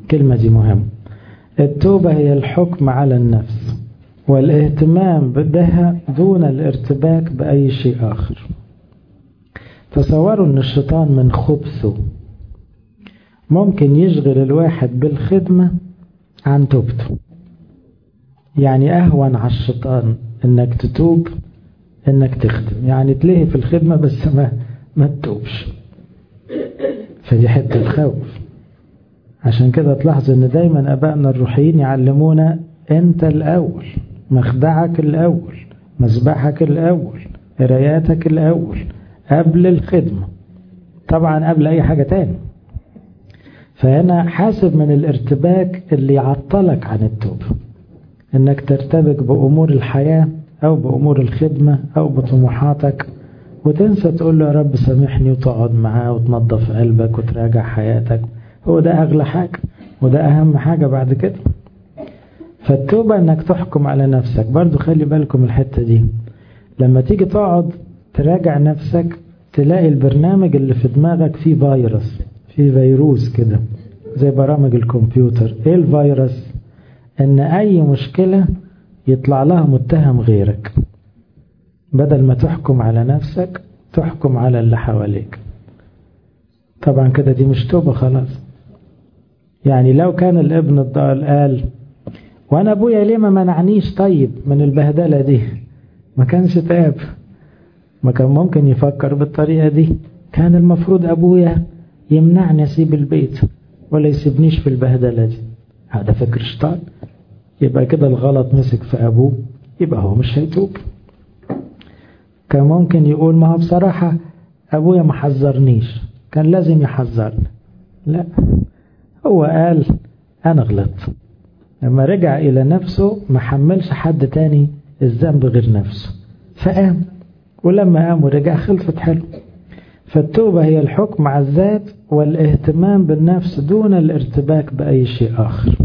الكلمة دي مهمة التوبة هي الحكم على النفس والاهتمام بها دون الارتباك بأي شيء آخر تصوروا أن الشيطان من خبثه ممكن يشغل الواحد بالخدمة عن توبته يعني أهون على الشيطان أنك تتوب أنك تخدم يعني تلهي في الخدمة بس ما ما تتوبش فدي حتة خوف عشان كده تلاحظ ان دايما ابائنا الروحيين يعلمونا انت الاول مخدعك الاول مسبحك الاول قراياتك الاول قبل الخدمة طبعا قبل اي حاجة تاني فهنا حاسب من الارتباك اللي يعطلك عن التوبة انك ترتبك بامور الحياة او بامور الخدمة او بطموحاتك وتنسى تقول له يا رب سامحني وتقعد معاه وتنظف قلبك وتراجع حياتك هو ده أغلى حاجة وده أهم حاجة بعد كده فالتوبة أنك تحكم على نفسك برضو خلي بالكم الحتة دي لما تيجي تقعد تراجع نفسك تلاقي البرنامج اللي في دماغك فيه فيروس فيه فيروس كده زي برامج الكمبيوتر ايه الفيروس ان اي مشكلة يطلع لها متهم غيرك بدل ما تحكم على نفسك تحكم على اللي حواليك طبعا كده دي مش توبة خلاص يعني لو كان الابن الضال قال وانا ابويا ليه ما منعنيش طيب من البهدلة دي ما كانش تاب ما كان ممكن يفكر بالطريقة دي كان المفروض ابويا يمنعني اسيب البيت ولا يسيبنيش في البهدلة دي هذا فكر شيطان يبقى كده الغلط مسك في ابوه يبقى هو مش هيتوب كان ممكن يقول ما هو بصراحة ابويا ما حذرنيش كان لازم يحذرني لا هو قال أنا غلطت لما رجع إلى نفسه ما حملش حد تاني الذنب غير نفسه فقام ولما قام ورجع خلصت حلو فالتوبة هي الحكم على الذات والاهتمام بالنفس دون الارتباك بأي شيء آخر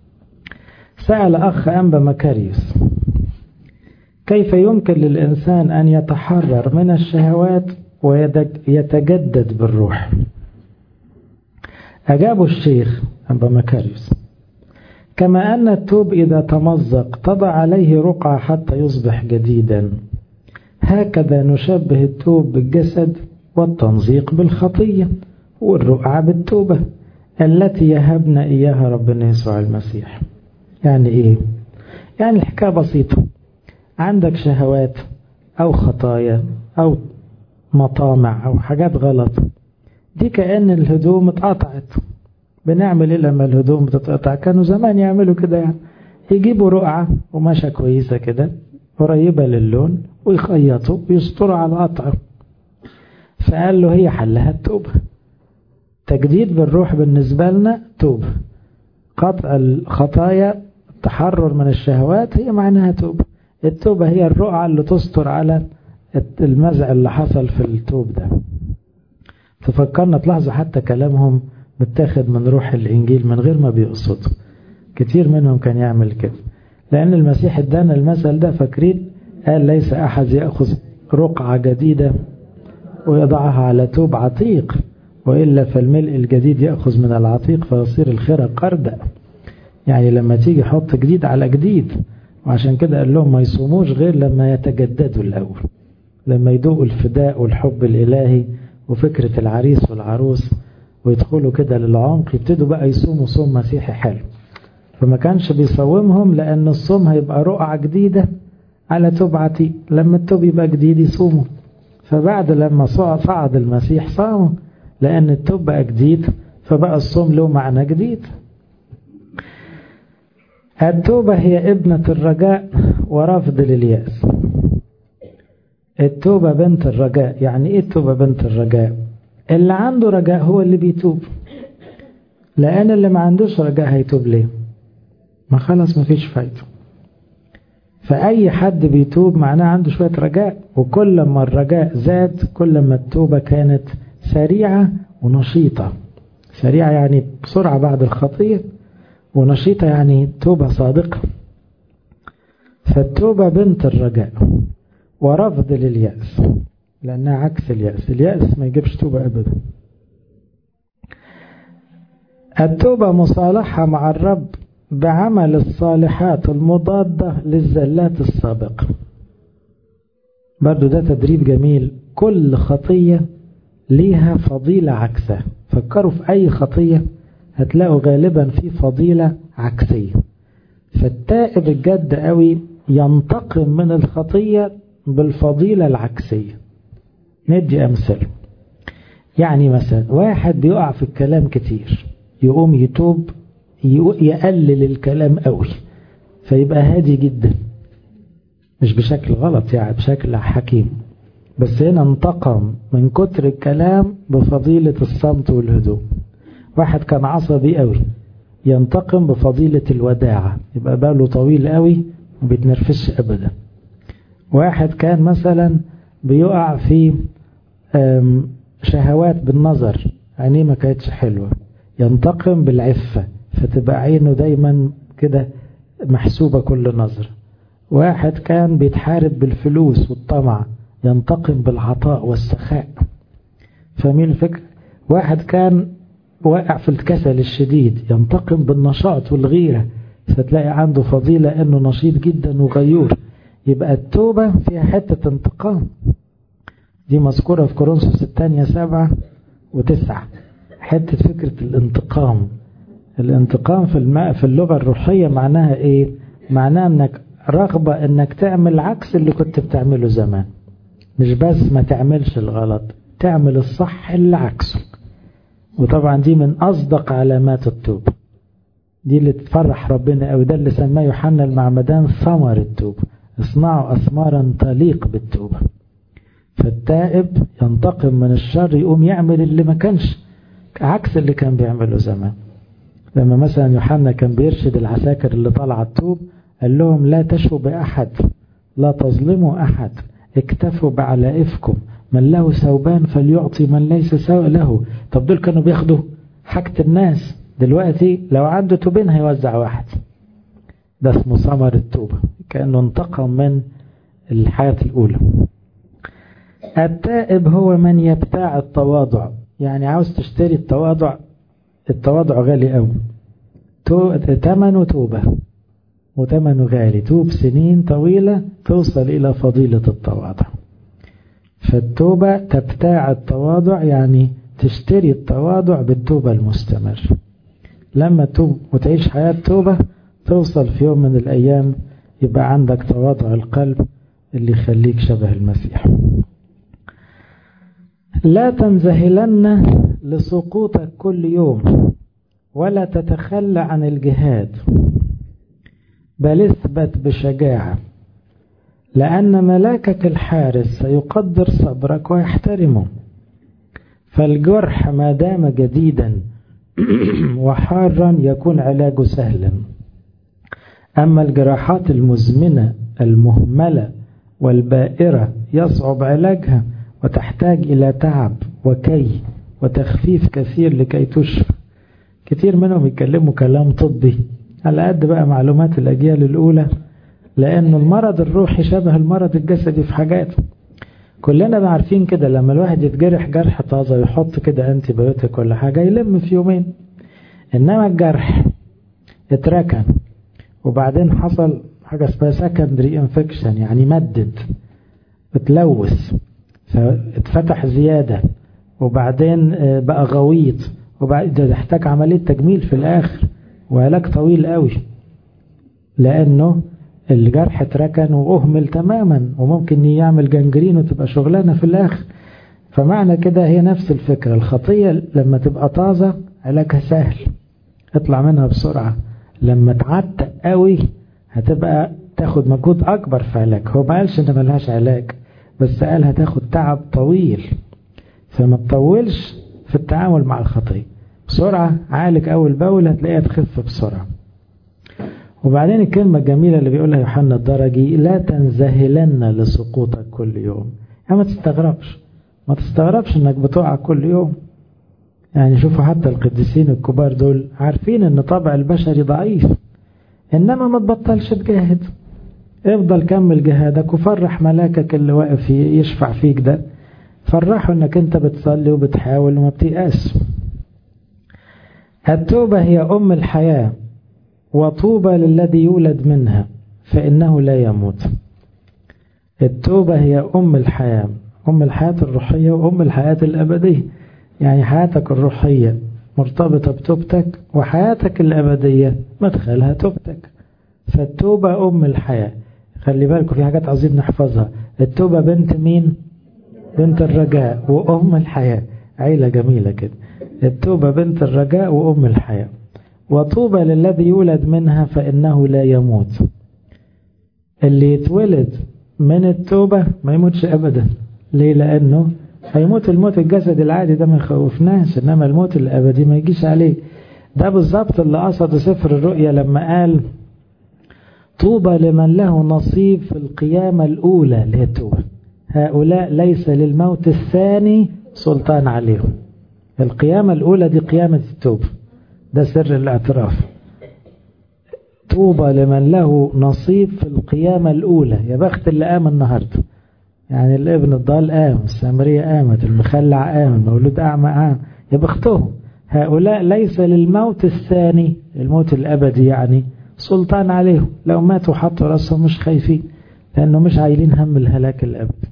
سأل أخ أنبا مكاريوس كيف يمكن للإنسان أن يتحرر من الشهوات ويتجدد بالروح أجاب الشيخ أبا مكاريوس كما أن التوب إذا تمزق تضع عليه رقعة حتى يصبح جديدا هكذا نشبه التوب بالجسد والتنزيق بالخطية والرقعة بالتوبة التي يهبنا إياها ربنا يسوع المسيح يعني إيه؟ يعني الحكاية بسيطة عندك شهوات أو خطايا أو مطامع أو حاجات غلط دي كأن الهدوم اتقطعت بنعمل ايه لما الهدوم بتتقطع كانوا زمان يعملوا كده يعني يجيبوا رقعة ومشى كويسة كده قريبة للون ويخيطوا ويسطروا على القطعة فقال له هي حلها التوبة تجديد بالروح بالنسبة لنا توبة قطع الخطايا التحرر من الشهوات هي معناها توبة التوبة هي الرقعة اللي تستر على المزع اللي حصل في التوب ده تفكرنا تلاحظوا حتى كلامهم متاخد من روح الإنجيل من غير ما بيقصدوا كتير منهم كان يعمل كده لأن المسيح ادانا المثل ده فاكرين قال ليس أحد يأخذ رقعة جديدة ويضعها على توب عتيق وإلا فالملء الجديد يأخذ من العتيق فيصير الخير قردة يعني لما تيجي حط جديد على جديد وعشان كده قال لهم ما يصوموش غير لما يتجددوا الأول لما يدوقوا الفداء والحب الإلهي وفكرة العريس والعروس ويدخلوا كده للعمق يبتدوا بقى يصوموا صوم مسيحي حلو فما كانش بيصومهم لأن الصوم هيبقى رقعة جديدة على توب عتيق لما التوب يبقى جديد يصوموا فبعد لما صعد المسيح صاموا لأن التوب بقى جديد فبقى الصوم له معنى جديد التوبة هي ابنة الرجاء ورفض لليأس التوبة بنت الرجاء يعني ايه التوبة بنت الرجاء اللي عنده رجاء هو اللي بيتوب لأن اللي ما عندوش رجاء هيتوب ليه ما خلاص ما فيش فايدة فأي حد بيتوب معناه عنده شوية رجاء وكل ما الرجاء زاد كل ما التوبة كانت سريعة ونشيطة سريعة يعني بسرعة بعد الخطية ونشيطة يعني توبة صادقة فالتوبة بنت الرجاء ورفض لليأس لأنها عكس اليأس اليأس ما يجيبش توبة أبدا التوبة مصالحة مع الرب بعمل الصالحات المضادة للزلات السابقة برضو ده تدريب جميل كل خطية ليها فضيلة عكسها فكروا في أي خطية هتلاقوا غالبا في فضيلة عكسية فالتائب الجد قوي ينتقم من الخطية بالفضيلة العكسية ندي أمثلة يعني مثلا واحد بيقع في الكلام كتير يقوم يتوب يقلل الكلام قوي فيبقى هادي جدا مش بشكل غلط يعني بشكل حكيم بس هنا انتقم من كتر الكلام بفضيلة الصمت والهدوء واحد كان عصبي قوي ينتقم بفضيلة الوداعة يبقى باله طويل قوي وبيتنرفش أبدا واحد كان مثلا بيقع في شهوات بالنظر عينيه ما كانتش حلوة ينتقم بالعفة فتبقى عينه دايما كده محسوبة كل نظر واحد كان بيتحارب بالفلوس والطمع ينتقم بالعطاء والسخاء فاهمين الفكرة واحد كان واقع في الكسل الشديد ينتقم بالنشاط والغيرة فتلاقي عنده فضيلة انه نشيط جدا وغيور يبقى التوبة فيها حتة انتقام دي مذكورة في كورنثوس الثانية سبعة وتسعة حتة فكرة الانتقام الانتقام في الماء في اللغة الروحية معناها ايه معناها انك رغبة انك تعمل عكس اللي كنت بتعمله زمان مش بس ما تعملش الغلط تعمل الصح اللي عكسه وطبعا دي من أصدق علامات التوبة دي اللي تفرح ربنا أو ده اللي سماه يوحنا المعمدان ثمر التوبة اصنعوا أثمارا تليق بالتوبة فالتائب ينتقم من الشر يقوم يعمل اللي ما كانش عكس اللي كان بيعمله زمان لما مثلا يوحنا كان بيرشد العساكر اللي طالعه التوب قال لهم لا تشوا بأحد لا تظلموا أحد اكتفوا بعلائفكم من له ثوبان فليعطي من ليس سوء له طب دول كانوا بياخدوا حاجة الناس دلوقتي لو عنده توبين هيوزع واحد ده اسمه ثمر التوبة كأنه انتقم من الحياة الأولى التائب هو من يبتاع التواضع يعني عاوز تشتري التواضع التواضع غالي قوي ثمنه توبة وثمنه غالي توب سنين طويلة توصل إلى فضيلة التواضع فالتوبة تبتاع التواضع يعني تشتري التواضع بالتوبة المستمر لما تتوب وتعيش حياة توبة توصل في يوم من الأيام يبقى عندك تواضع القلب اللي يخليك شبه المسيح لا تنزهلن لسقوطك كل يوم ولا تتخلى عن الجهاد بل اثبت بشجاعة لأن ملاكك الحارس سيقدر صبرك ويحترمه فالجرح ما دام جديدا وحارا يكون علاجه سهلا أما الجراحات المزمنة المهملة والبائرة يصعب علاجها وتحتاج إلى تعب وكي وتخفيف كثير لكي تشفى كتير منهم يتكلموا كلام طبي على قد بقى معلومات الأجيال الأولى لأنه المرض الروحي شبه المرض الجسدي في حاجات كلنا عارفين كده لما الواحد يتجرح جرح طازة ويحط كده انتي بايوتيك ولا حاجة يلم في يومين إنما الجرح اتركن وبعدين حصل حاجة اسمها سكندري انفكشن يعني مدد اتلوث فاتفتح زيادة وبعدين بقى غويط وبعد ده يحتاج عملية تجميل في الآخر وعلاج طويل قوي لأنه الجرح اتركن وأهمل تماما وممكن يعمل جنجرين وتبقى شغلانة في الآخر فمعنى كده هي نفس الفكرة الخطية لما تبقى طازة علاجها سهل اطلع منها بسرعة لما تعتق قوي هتبقى تاخد مجهود أكبر في علاج هو ما قالش إن ملهاش علاج بس قال هتاخد تعب طويل فما تطولش في التعامل مع الخطية بسرعة عالج أول بأول هتلاقيها تخف بسرعة وبعدين الكلمة الجميلة اللي بيقولها يوحنا الدرجي لا تنزهلن لسقوطك كل يوم يعني ما تستغربش ما تستغربش انك بتقع كل يوم يعني شوفوا حتى القديسين الكبار دول عارفين ان طبع البشري ضعيف انما ما تبطلش تجاهد افضل كمل جهادك وفرح ملاكك اللي واقف يشفع فيك ده فرحه انك انت بتصلي وبتحاول وما بتيأس التوبة هي أم الحياة وطوبى للذي يولد منها فإنه لا يموت التوبة هي أم الحياة أم الحياة الروحية وأم الحياة الأبدية يعني حياتك الروحية مرتبطة بتوبتك وحياتك الأبدية مدخلها توبتك فالتوبة أم الحياة خلي بالكم في حاجات عايزين نحفظها التوبة بنت مين بنت الرجاء وأم الحياة عيلة جميلة كده التوبة بنت الرجاء وأم الحياة وطوبى للذي يولد منها فإنه لا يموت اللي يتولد من التوبة ما يموتش أبدا ليه لأنه هيموت الموت الجسد العادي ده ما يخوفناش إنما الموت الأبدي ما يجيش عليه ده بالظبط اللي قصد سفر الرؤيا لما قال طوبى لمن له نصيب في القيامة الأولى اللي هي التوبة هؤلاء ليس للموت الثاني سلطان عليهم القيامة الأولى دي قيامة التوبة ده سر الاعتراف طوبى لمن له نصيب في القيامة الأولى يا بخت اللي قام النهاردة يعني الابن الضال قام السامرية قامت المخلع قام المولود أعمى قام يا بختهم هؤلاء ليس للموت الثاني الموت الأبدي يعني سلطان عليهم لو ماتوا حطوا رأسهم مش خايفين لأنه مش عايلين هم الهلاك الأبدي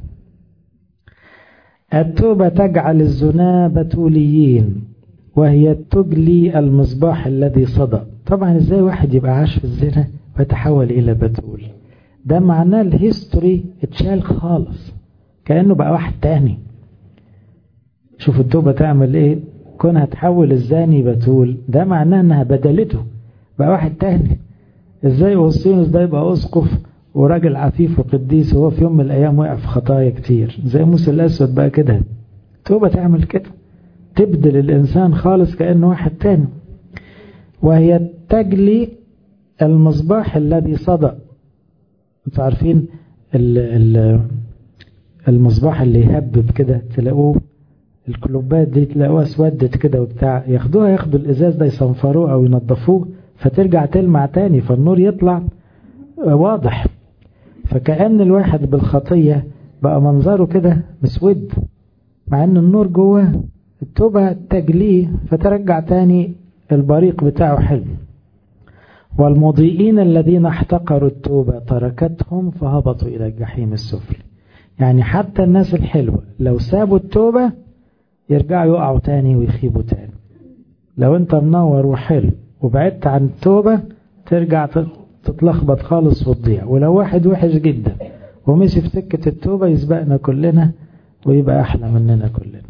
التوبة تجعل الزنا بتوليين وهي تجلي المصباح الذي صدى طبعا ازاي واحد يبقى عاش في الزنا ويتحول إلى بتول ده معناه الهيستوري اتشال خالص كأنه بقى واحد تاني شوف التوبة تعمل ايه كونها تحول الزاني بتول ده معناه انها بدلته بقى واحد تاني ازاي اوسطينوس ده يبقى اسقف وراجل عفيف وقديس وهو في يوم من الايام وقع في خطايا كتير زي موسى الاسود بقى كده توبة تعمل كده تبدل الانسان خالص كأنه واحد تاني وهي تجلي المصباح الذي صدأ انتوا عارفين ال ال المصباح اللي يهبب كده تلاقوه الكلوبات دي تلاقوها اسودت كده وبتاع ياخدوها ياخدوا الازاز ده يصنفروه او ينظفوه فترجع تلمع تاني فالنور يطلع واضح فكأن الواحد بالخطية بقى منظره كده مسود مع ان النور جواه التوبة تجليه فترجع تاني البريق بتاعه حلو والمضيئين الذين احتقروا التوبة تركتهم فهبطوا إلى الجحيم السفلي يعني حتى الناس الحلوة لو سابوا التوبة يرجعوا يقعوا تاني ويخيبوا تاني لو انت منور وحلو وبعدت عن التوبة ترجع تتلخبط خالص وتضيع ولو واحد وحش جدا ومشي في سكة التوبة يسبقنا كلنا ويبقى أحلى مننا كلنا